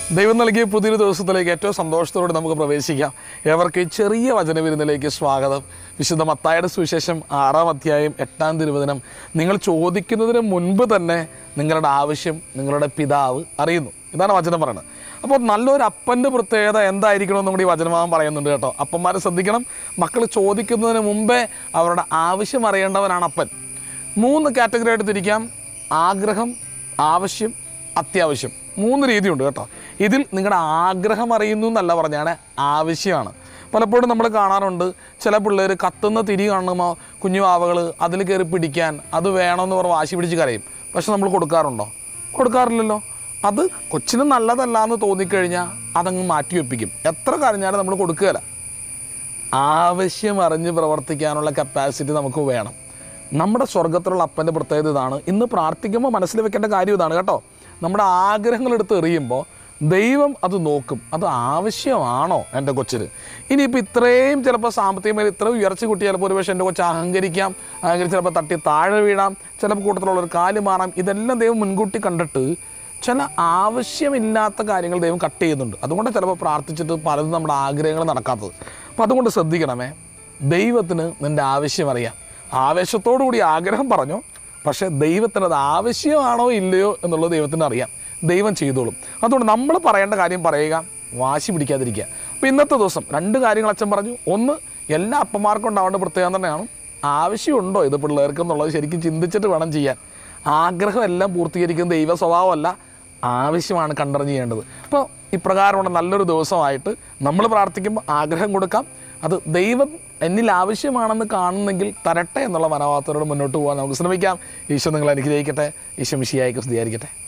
ദൈവം നൽകിയ പുതിയൊരു ദിവസത്തിലേക്ക് ഏറ്റവും സന്തോഷത്തോടെ നമുക്ക് പ്രവേശിക്കാം ഏവർക്ക് ഈ ചെറിയ വചനവിരുന്നിലേക്ക് സ്വാഗതം വിശുദ്ധ മത്തായുടെ സുവിശേഷം ആറാം അധ്യായം എട്ടാം തിരുവചനം നിങ്ങൾ ചോദിക്കുന്നതിന് മുൻപ് തന്നെ നിങ്ങളുടെ ആവശ്യം നിങ്ങളുടെ പിതാവ് അറിയുന്നു ഇതാണ് വചനം പറയുന്നത് അപ്പോൾ നല്ലൊരു അപ്പൻ്റെ പ്രത്യേകത എന്തായിരിക്കണമെന്നും കൂടി ഈ വചനമാവൻ പറയുന്നുണ്ട് കേട്ടോ അപ്പന്മാരെ ശ്രദ്ധിക്കണം മക്കൾ ചോദിക്കുന്നതിന് മുമ്പേ അവരുടെ ആവശ്യം അറിയേണ്ടവനാണ് അപ്പൻ മൂന്ന് കാറ്റഗറി ആയിട്ട് തിരിക്കാം ആഗ്രഹം ആവശ്യം അത്യാവശ്യം മൂന്ന് രീതിയുണ്ട് കേട്ടോ ഇതിൽ നിങ്ങളുടെ ആഗ്രഹം അറിയുന്നു എന്നല്ല പറഞ്ഞാണ് ആവശ്യമാണ് പലപ്പോഴും നമ്മൾ കാണാറുണ്ട് ചില പിള്ളേർ കത്തുന്ന തിരി കാണുമ്പോൾ കുഞ്ഞു വാവകൾ അതിൽ കയറി പിടിക്കാൻ അത് വേണമെന്ന് പറഞ്ഞ് വാശി പിടിച്ച് കരയും പക്ഷെ നമ്മൾ കൊടുക്കാറുണ്ടോ കൊടുക്കാറില്ലല്ലോ അത് കൊച്ചിന് നല്ലതല്ല എന്ന് തോന്നിക്കഴിഞ്ഞാൽ അതങ്ങ് മാറ്റി വെപ്പിക്കും എത്ര കരഞ്ഞാലും നമ്മൾ കൊടുക്കുകയില്ല ആവശ്യം അറിഞ്ഞ് പ്രവർത്തിക്കാനുള്ള കപ്പാസിറ്റി നമുക്ക് വേണം നമ്മുടെ സ്വർഗത്തിലുള്ള അപ്പൻ്റെ പ്രത്യേകത ഇതാണ് ഇന്ന് പ്രാർത്ഥിക്കുമ്പോൾ മനസ്സിൽ വെക്കേണ്ട കാര്യം ഇതാണ് കേട്ടോ നമ്മുടെ ആഗ്രഹങ്ങൾ എടുത്ത് എറിയുമ്പോൾ ദൈവം അത് നോക്കും അത് ആവശ്യമാണോ എൻ്റെ കൊച്ചിന് ഇനിയിപ്പോൾ ഇത്രയും ചിലപ്പോൾ സാമ്പത്തികമായി ഇത്ര ഉയർച്ച കുട്ടി ചിലപ്പോൾ ഒരുപക്ഷെ എൻ്റെ കൊച്ച് അഹങ്കരിക്കാം അഹങ്കരിച്ച് ചിലപ്പോൾ തട്ടി താഴെ വീഴാം ചിലപ്പോൾ കൂട്ടത്തിലുള്ളൊരു കാല് മാറാം ഇതെല്ലാം ദൈവം മുൻകൂട്ടി കണ്ടിട്ട് ചില ആവശ്യമില്ലാത്ത കാര്യങ്ങൾ ദൈവം കട്ട് ചെയ്യുന്നുണ്ട് അതുകൊണ്ട് ചിലപ്പോൾ പ്രാർത്ഥിച്ചിട്ട് പലതും നമ്മുടെ ആഗ്രഹങ്ങൾ നടക്കാത്തത് അപ്പോൾ അതുകൊണ്ട് ശ്രദ്ധിക്കണമേ ദൈവത്തിന് നിൻ്റെ ആവശ്യം അറിയാം ആവേശത്തോടു കൂടി ആഗ്രഹം പറഞ്ഞു പക്ഷേ ദൈവത്തിന് അത് ആവശ്യമാണോ ഇല്ലയോ എന്നുള്ളത് ദൈവത്തിന് അറിയാം ദൈവം ചെയ്തോളും അതുകൊണ്ട് നമ്മൾ പറയേണ്ട കാര്യം പറയുക വാശി പിടിക്കാതിരിക്കുക അപ്പോൾ ഇന്നത്തെ ദിവസം രണ്ട് കാര്യങ്ങൾ അച്ഛൻ പറഞ്ഞു ഒന്ന് എല്ലാ അപ്പന്മാർക്കും ഉണ്ടാവേണ്ട പ്രത്യേകം തന്നെയാണ് ആവശ്യമുണ്ടോ ഇത് പിള്ളേർക്ക് എന്നുള്ളത് ശരിക്കും ചിന്തിച്ചിട്ട് വേണം ചെയ്യാൻ ആഗ്രഹം എല്ലാം പൂർത്തീകരിക്കുന്ന ദൈവ സ്വഭാവമല്ല ആവശ്യമാണ് കണ്ടറിഞ്ഞ് ചെയ്യേണ്ടത് അപ്പോൾ ഇപ്രകാരമുള്ള നല്ലൊരു ദിവസമായിട്ട് നമ്മൾ പ്രാർത്ഥിക്കുമ്പോൾ ആഗ്രഹം കൊടുക്കാം അത് ദൈവം എന്നിൽ ആവശ്യമാണെന്ന് കാണുന്നെങ്കിൽ തരട്ടെ എന്നുള്ള മനോഭാവത്തോടെ മുന്നോട്ട് പോകാൻ നമുക്ക് ശ്രമിക്കാം ഈശോ നിങ്ങൾ അനുഗ്രഹിക്കട്ടെ ഈശോ മിശിയായി സ്തുതിയായിരിക്കട്ടെ